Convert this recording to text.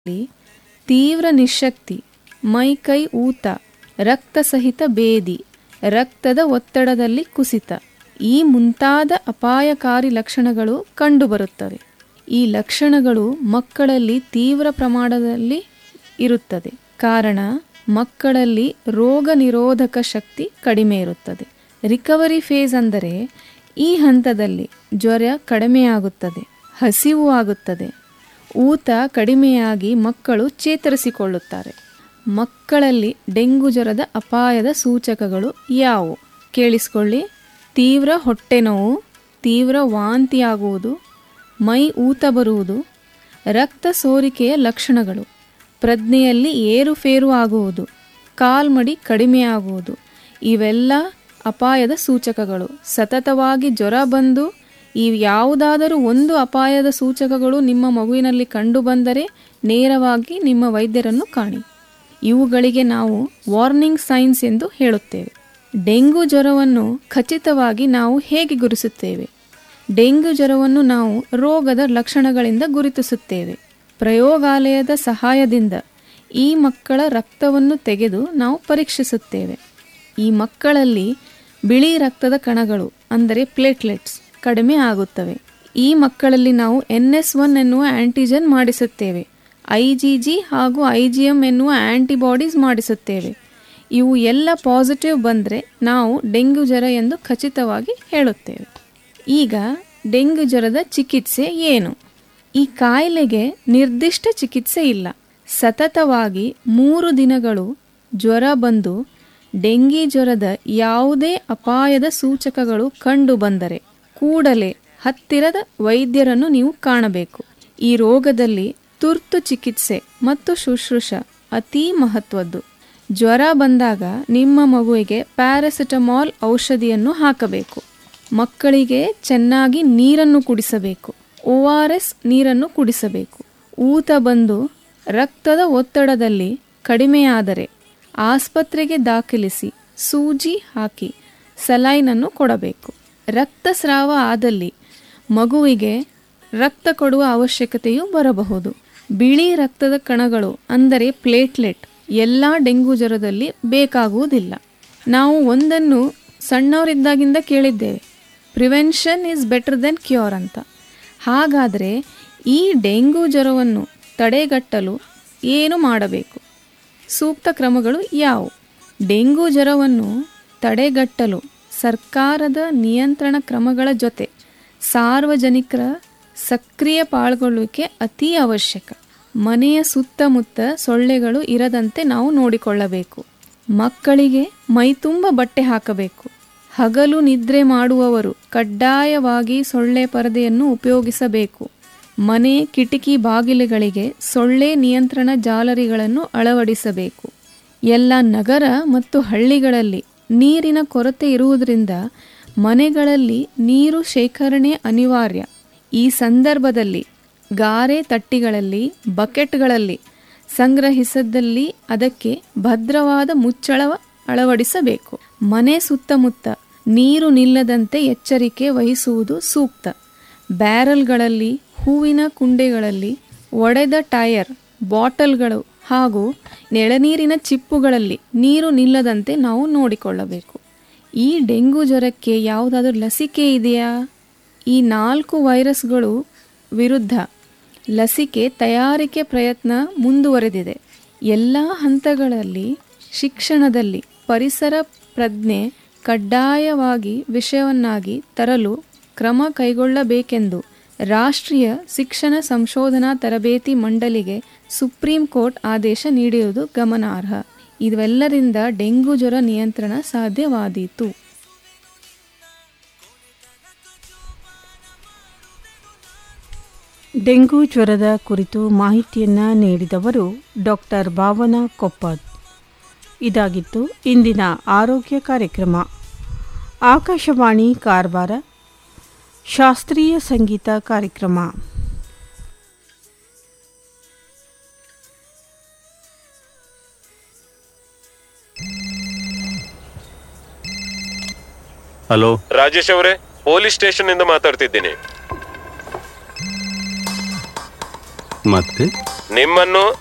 ತೀವ್ರ ನಿಶ್ಶಕ್ತಿ ಮೈಕೈ ಊತ ರಕ್ತಸಹಿತ ಬೇದಿ ರಕ್ತದ ಒತ್ತಡದಲ್ಲಿ ಕುಸಿತ ಈ ಮುಂತಾದ ಅಪಾಯಕಾರಿ ಲಕ್ಷಣಗಳು ಕಂಡುಬರುತ್ತವೆ ಈ ಲಕ್ಷಣಗಳು ಮಕ್ಕಳಲ್ಲಿ ತೀವ್ರ ಪ್ರಮಾಣದಲ್ಲಿ ಇರುತ್ತದೆ ಕಾರಣ ಮಕ್ಕಳಲ್ಲಿ ರೋಗ ನಿರೋಧಕ ಶಕ್ತಿ ಕಡಿಮೆ ಇರುತ್ತದೆ ರಿಕವರಿ ಫೇಸ್ ಅಂದರೆ ಈ ಹಂತದಲ್ಲಿ ಜ್ವರ ಕಡಿಮೆಯಾಗುತ್ತದೆ ಹಸಿವು ಆಗುತ್ತದೆ ಊತ ಕಡಿಮೆಯಾಗಿ ಮಕ್ಕಳು ಚೇತರಿಸಿಕೊಳ್ಳುತ್ತಾರೆ ಮಕ್ಕಳಲ್ಲಿ ಡೆಂಗು ಜ್ವರದ ಅಪಾಯದ ಸೂಚಕಗಳು ಯಾವುವು ಕೇಳಿಸ್ಕೊಳ್ಳಿ ತೀವ್ರ ಹೊಟ್ಟೆ ನೋವು ತೀವ್ರ ವಾಂತಿಯಾಗುವುದು ಮೈ ಊತ ಬರುವುದು ರಕ್ತ ಸೋರಿಕೆಯ ಲಕ್ಷಣಗಳು ಪ್ರಜ್ಞೆಯಲ್ಲಿ ಏರುಫೇರು ಆಗುವುದು ಕಾಲ್ಮಡಿ ಕಡಿಮೆಯಾಗುವುದು ಇವೆಲ್ಲ ಅಪಾಯದ ಸೂಚಕಗಳು ಸತತವಾಗಿ ಜ್ವರ ಬಂದು ಈ ಯಾವುದಾದರೂ ಒಂದು ಅಪಾಯದ ಸೂಚಕಗಳು ನಿಮ್ಮ ಮಗುವಿನಲ್ಲಿ ಕಂಡುಬಂದರೆ ನೇರವಾಗಿ ನಿಮ್ಮ ವೈದ್ಯರನ್ನು ಕಾಣಿ ಇವುಗಳಿಗೆ ನಾವು ವಾರ್ನಿಂಗ್ ಸೈನ್ಸ್ ಎಂದು ಹೇಳುತ್ತೇವೆ ಡೆಂಗು ಜ್ವರವನ್ನು ಖಚಿತವಾಗಿ ನಾವು ಹೇಗೆ ಗುರುಸುತ್ತೇವೆ ಡೆಂಗು ಜ್ವರವನ್ನು ನಾವು ರೋಗದ ಲಕ್ಷಣಗಳಿಂದ ಗುರುತಿಸುತ್ತೇವೆ ಪ್ರಯೋಗಾಲಯದ ಸಹಾಯದಿಂದ ಈ ಮಕ್ಕಳ ರಕ್ತವನ್ನು ತೆಗೆದು ನಾವು ಪರೀಕ್ಷಿಸುತ್ತೇವೆ ಈ ಮಕ್ಕಳಲ್ಲಿ ಬಿಳಿ ರಕ್ತದ ಕಣಗಳು ಅಂದರೆ ಪ್ಲೇಟ್ಲೆಟ್ಸ್ ಕಡಿಮೆ ಆಗುತ್ತವೆ ಈ ಮಕ್ಕಳಲ್ಲಿ ನಾವು ಎನ್ ಎಸ್ ಒನ್ ಎನ್ನುವ ಆಂಟಿಜನ್ ಮಾಡಿಸುತ್ತೇವೆ ಐ ಜಿ ಜಿ ಹಾಗೂ ಐ ಜಿ ಎಮ್ ಎನ್ನುವ ಆಂಟಿಬಾಡೀಸ್ ಮಾಡಿಸುತ್ತೇವೆ ಇವು ಎಲ್ಲ ಪಾಸಿಟಿವ್ ಬಂದರೆ ನಾವು ಡೆಂಗ್ಯೂ ಜ್ವರ ಎಂದು ಖಚಿತವಾಗಿ ಹೇಳುತ್ತೇವೆ ಈಗ ಡೆಂಗ್ಯೂ ಜ್ವರದ ಚಿಕಿತ್ಸೆ ಏನು ಈ ಕಾಯಿಲೆಗೆ ನಿರ್ದಿಷ್ಟ ಚಿಕಿತ್ಸೆ ಇಲ್ಲ ಸತತವಾಗಿ ಮೂರು ದಿನಗಳು ಜ್ವರ ಬಂದು ಡೆಂಗಿ ಜ್ವರದ ಯಾವುದೇ ಅಪಾಯದ ಸೂಚಕಗಳು ಕಂಡು ಬಂದರೆ ಕೂಡಲೇ ಹತ್ತಿರದ ವೈದ್ಯರನ್ನು ನೀವು ಕಾಣಬೇಕು ಈ ರೋಗದಲ್ಲಿ ತುರ್ತು ಚಿಕಿತ್ಸೆ ಮತ್ತು ಶುಶ್ರೂಷ ಅತೀ ಮಹತ್ವದ್ದು ಜ್ವರ ಬಂದಾಗ ನಿಮ್ಮ ಮಗುವಿಗೆ ಪ್ಯಾರಾಸಿಟಮಾಲ್ ಔಷಧಿಯನ್ನು ಹಾಕಬೇಕು ಮಕ್ಕಳಿಗೆ ಚೆನ್ನಾಗಿ ನೀರನ್ನು ಕುಡಿಸಬೇಕು ಒ ಆರ್ ಎಸ್ ನೀರನ್ನು ಕುಡಿಸಬೇಕು ಊತ ಬಂದು ರಕ್ತದ ಒತ್ತಡದಲ್ಲಿ ಕಡಿಮೆಯಾದರೆ ಆಸ್ಪತ್ರೆಗೆ ದಾಖಲಿಸಿ ಸೂಜಿ ಹಾಕಿ ಸಲೈನನ್ನು ಕೊಡಬೇಕು ರಕ್ತಸ್ರಾವ ಆದಲ್ಲಿ ಮಗುವಿಗೆ ರಕ್ತ ಕೊಡುವ ಅವಶ್ಯಕತೆಯೂ ಬರಬಹುದು ಬಿಳಿ ರಕ್ತದ ಕಣಗಳು ಅಂದರೆ ಪ್ಲೇಟ್ಲೆಟ್ ಎಲ್ಲ ಡೆಂಗು ಜ್ವರದಲ್ಲಿ ಬೇಕಾಗುವುದಿಲ್ಲ ನಾವು ಒಂದನ್ನು ಸಣ್ಣವರಿದ್ದಾಗಿಂದ ಕೇಳಿದ್ದೇವೆ prevention is better then cure ಅಂತ ಹಾಗಾದರೆ ಈ ಡೆಂಗು ಜ್ವರವನ್ನು ತಡೆಗಟ್ಟಲು ಏನು ಮಾಡಬೇಕು ಸೂಕ್ತ ಕ್ರಮಗಳು ಯಾವುವು ಡೆಂಗು ಜ್ವರವನ್ನು ತಡೆಗಟ್ಟಲು ಸರ್ಕಾರದ ನಿಯಂತ್ರಣ ಕ್ರಮಗಳ ಜೊತೆ ಸಾರ್ವಜನಿಕರ ಸಕ್ರಿಯ ಪಾಲ್ಗೊಳ್ಳುವಿಕೆ ಅತೀ ಅವಶ್ಯಕ ಮನೆಯ ಸುತ್ತಮುತ್ತ ಸೊಳ್ಳೆಗಳು ಇರದಂತೆ ನಾವು ನೋಡಿಕೊಳ್ಳಬೇಕು ಮಕ್ಕಳಿಗೆ ಮೈತುಂಬ ಬಟ್ಟೆ ಹಾಕಬೇಕು ಹಗಲು ನಿದ್ರೆ ಮಾಡುವವರು ಕಡ್ಡಾಯವಾಗಿ ಸೊಳ್ಳೆ ಪರದೆಯನ್ನು ಉಪಯೋಗಿಸಬೇಕು ಮನೆ ಕಿಟಕಿ ಬಾಗಿಲುಗಳಿಗೆ ಸೊಳ್ಳೆ ನಿಯಂತ್ರಣ ಜಾಲರಿಗಳನ್ನು ಅಳವಡಿಸಬೇಕು ಎಲ್ಲ ನಗರ ಮತ್ತು ಹಳ್ಳಿಗಳಲ್ಲಿ ನೀರಿನ ಕೊರತೆ ಇರುವುದರಿಂದ ಮನೆಗಳಲ್ಲಿ ನೀರು ಶೇಖರಣೆ ಅನಿವಾರ್ಯ ಈ ಸಂದರ್ಭದಲ್ಲಿ ಗಾರೆ ತಟ್ಟಿಗಳಲ್ಲಿ ಬಕೆಟ್ಗಳಲ್ಲಿ ಸಂಗ್ರಹಿಸದಲ್ಲಿ ಅದಕ್ಕೆ ಭದ್ರವಾದ ಮುಚ್ಚಳ ಅಳವಡಿಸಬೇಕು ಮನೆ ಸುತ್ತಮುತ್ತ ನೀರು ನಿಲ್ಲದಂತೆ ಎಚ್ಚರಿಕೆ ವಹಿಸುವುದು ಸೂಕ್ತ ಬ್ಯಾರಲ್ಗಳಲ್ಲಿ ಹೂವಿನ ಕುಂಡೆಗಳಲ್ಲಿ ಒಡೆದ ಟೈರ್ ಬಾಟಲ್ಗಳು ಹಾಗೂ ನೆಳನೀರಿನ ಚಿಪ್ಪುಗಳಲ್ಲಿ ನೀರು ನಿಲ್ಲದಂತೆ ನಾವು ನೋಡಿಕೊಳ್ಳಬೇಕು ಈ ಡೆಂಗು ಜ್ವರಕ್ಕೆ ಯಾವುದಾದ್ರೂ ಲಸಿಕೆ ಇದೆಯಾ ಈ ನಾಲ್ಕು ವೈರಸ್ಗಳು ವಿರುದ್ಧ ಲಸಿಕೆ ತಯಾರಿಕೆ ಪ್ರಯತ್ನ ಮುಂದುವರೆದಿದೆ ಎಲ್ಲ ಹಂತಗಳಲ್ಲಿ ಶಿಕ್ಷಣದಲ್ಲಿ ಪರಿಸರ ಪ್ರಜ್ಞೆ ಕಡ್ಡಾಯವಾಗಿ ವಿಷಯವನ್ನಾಗಿ ತರಲು ಕ್ರಮ ಕೈಗೊಳ್ಳಬೇಕೆಂದು ರಾಷ್ಟ್ರೀಯ ಶಿಕ್ಷಣ ಸಂಶೋಧನಾ ತರಬೇತಿ ಮಂಡಳಿಗೆ ಸುಪ್ರೀಂ ಕೋರ್ಟ್ ಆದೇಶ ನೀಡಿರುವುದು ಗಮನಾರ್ಹ ಇವೆಲ್ಲರಿಂದ ಡೆಂಗು ಜ್ವರ ನಿಯಂತ್ರಣ ಸಾಧ್ಯವಾದೀತು ಡೆಂಗು ಜ್ವರದ ಕುರಿತು ಮಾಹಿತಿಯನ್ನು ನೀಡಿದವರು ಡಾಕ್ಟರ್ ಭಾವನಾ ಕೊಪ್ಪದ್ ಇದಾಗಿತ್ತು ಇಂದಿನ ಆರೋಗ್ಯ ಕಾರ್ಯಕ್ರಮ ಆಕಾಶವಾಣಿ ಕಾರವಾರ ಶಾಸ್ತ್ರೀಯ ಸಂಗೀತ ಕಾರ್ಯಕ್ರಮ ಹಲೋ ರಾಜೇಶ್ ಅವರೇ ಪೊಲೀಸ್ ಸ್ಟೇಷನ್ ಇಂದ ಮಾತಾಡ್ತಿದ್ದೀನಿ ಮತ್ತೆ ನಿಮ್ಮನ್ನು